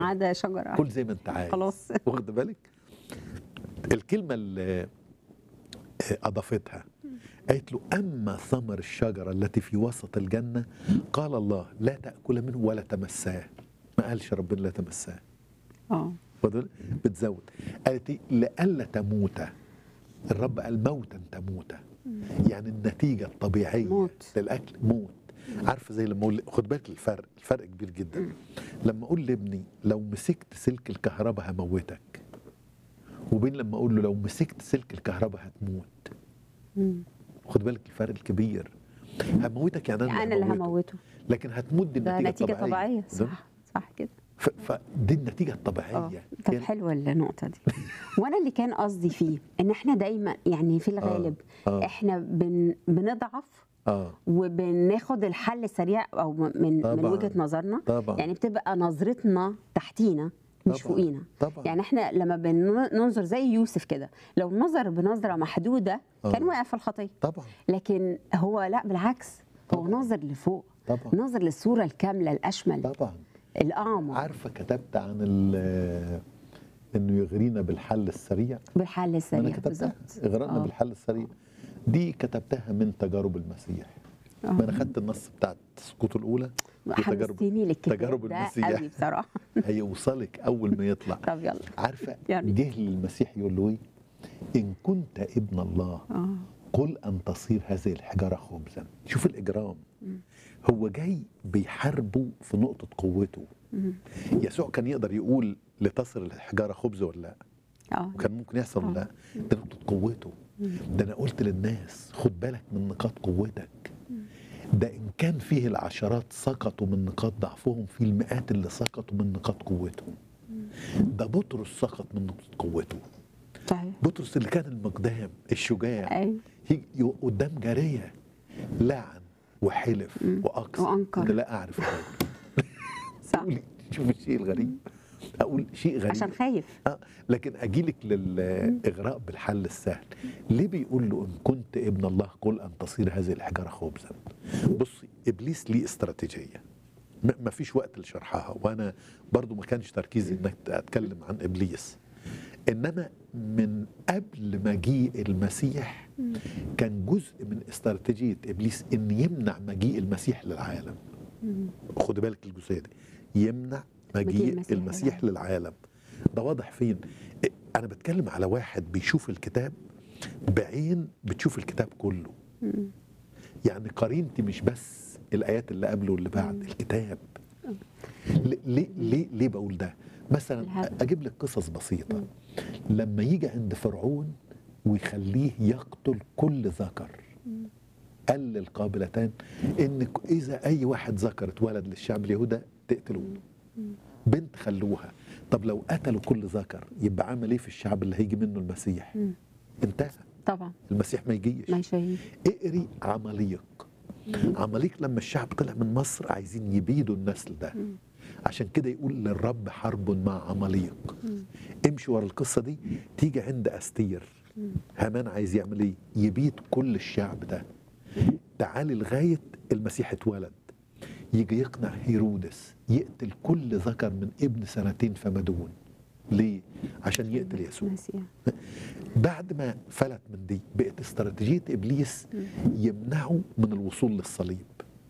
عدا شجره كل زي ما انت عايز خلاص واخد بالك الكلمه اللي اضافتها قالت له اما ثمر الشجره التي في وسط الجنه قال الله لا تاكل منه ولا تمساه ما قالش ربنا لا تمساه اه واخد بالك؟ بتزود قالت إيه؟ لئلا تموت الرب قال موتا تموت يعني النتيجه الطبيعيه موت. للاكل موت عارفه زي لما اقول خد بالك الفرق الفرق كبير جدا لما اقول لابني لو مسكت سلك الكهرباء هموتك وبين لما اقول له لو مسكت سلك الكهرباء هتموت مم. خد بالك الفرق الكبير هموتك يعني انا, انا اللي هموته لكن هتموت دي ده النتيجه نتيجه الطبيعيه طبيعيه ده- صح صح كده ف- فدي النتيجه اه الطبيعيه طب يعني- حلوه النقطه دي وانا اللي كان قصدي فيه ان احنا دايما يعني في الغالب آه. احنا بن بنضعف اه وبناخد الحل السريع او من من طبعاً. وجهه نظرنا طبعا يعني بتبقى نظرتنا تحتينا مش طبعاً. فوقينا طبعا يعني احنا لما بننظر زي يوسف كده لو نظر بنظره محدوده كان آه. واقع في الخطيه طبعا لكن هو لا بالعكس هو طبعاً. ناظر لفوق طبعا ناظر للصوره الكامله الاشمل طبعا الاعمق عارفه كتبت عن ال- انه يغرينا بالحل السريع بالحل ما انا السريع كتبتها بالظبط اغرانا آه. بالحل السريع دي كتبتها من تجارب المسيح آه. ما انا خدت النص بتاع سقوطه الاولى وتجارب حمستني للكتاب تجارب ده المسيح. قوي بصراحه هيوصلك اول ما يطلع طب يلا عارفه يعني. جه للمسيح يقول له ايه ان كنت ابن الله اه قل ان تصير هذه الحجاره خبزا شوف الاجرام هو جاي بيحاربه في نقطه قوته مم. يسوع كان يقدر يقول لتصل الحجاره خبز ولا لا اه وكان ممكن يحصل ولا لا ده نقطه قوته ده انا قلت للناس خد بالك من نقاط قوتك ده ان كان فيه العشرات سقطوا من نقاط ضعفهم في المئات اللي سقطوا من نقاط قوتهم ده بطرس سقط من نقطه قوته صحيح بطرس اللي كان المقدام الشجاع ايوه يجي يو- قدام جاريه لعن وحلف واقسم وأنكر. إن لا اعرف هذا صح تقولي شوف الشيء الغريب اقول شيء غريب عشان خايف آه لكن اجيلك للاغراء بالحل السهل ليه بيقول له ان كنت ابن الله قل ان تصير هذه الحجاره خبزا بصي ابليس ليه استراتيجيه ما ما فيش وقت لشرحها وانا برضو ما كانش تركيزي انك اتكلم عن ابليس انما من قبل مجيء المسيح كان جزء من استراتيجيه ابليس ان يمنع مجيء المسيح للعالم خد بالك الجزئيه دي يمنع مجيء مجيء المسيح المسيح للعالم ده واضح فين إيه، انا بتكلم على واحد بيشوف الكتاب بعين بتشوف الكتاب كله يعني قرينتي مش بس الايات اللي قبله واللي بعد الكتاب ل- ليه ليه ليه بقول ده مثلا الهدف. اجيب لك قصص بسيطه لما يجي عند فرعون ويخليه يقتل كل ذكر قال للقابلتان ان ك- اذا اي واحد ذكر اتولد للشعب اليهودي تقتلوه بنت خلوها طب لو قتلوا كل ذكر يبقى عمل ايه في الشعب اللي هيجي منه المسيح مم. انتهى طبعا المسيح ما يجيش ما يشيش اقري عماليق عماليق لما الشعب طلع من مصر عايزين يبيدوا النسل ده عشان كده يقول للرب حرب مع عماليق امشي ورا القصه دي تيجي عند استير هامان عايز يعمل ايه يبيد كل الشعب ده تعالي لغايه المسيح اتولد يجي يقنع هيرودس يقتل كل ذكر من ابن سنتين فما دون ليه عشان يقتل يسوع المسيح. بعد ما فلت من دي بقت استراتيجيه ابليس يمنعه من الوصول للصليب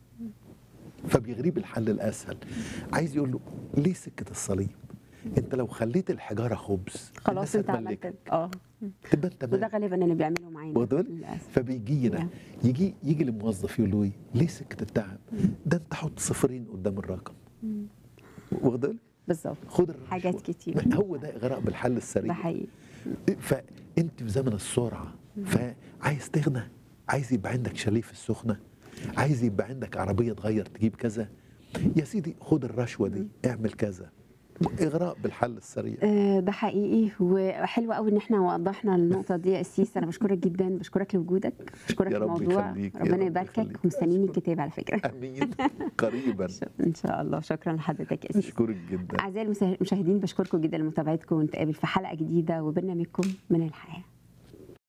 فبيغريه بالحل الاسهل عايز يقول له ليه سكه الصليب انت لو خليت الحجاره خبز خلاص الناس انت هتملكك. عملت اه تبقى انت وده مالك غالبا اللي بيعمله معانا واخد بالك؟ للاسف فبيجينا نعم. يجي يجي لموظف يقول له ايه ليه سكه التعب ده انت حط صفرين قدام الرقم واخد بالك؟ بالظبط خد الرشوة. حاجات كتير. ما هو ده اغراء بالحل ده السريع حقيقي فانت في زمن السرعه فعايز تغنى عايز يبقى عندك شاليه في السخنه عايز يبقى عندك عربيه تغير تجيب كذا يا سيدي خد الرشوه دي اعمل كذا اغراء بالحل السريع آه، ده حقيقي وحلو قوي ان احنا وضحنا النقطه دي يا اسيس انا بشكرك جدا بشكرك لوجودك بشكرك يا رب الموضوع يخليك، يا ربنا رب يباركك يخليك. ومستنيين الكتاب على فكره امين قريبا ان شاء الله شكرا لحضرتك يا اسيس اشكرك جدا اعزائي المشاهدين بشكركم جدا لمتابعتكم ونتقابل في حلقه جديده وبرنامجكم من الحياه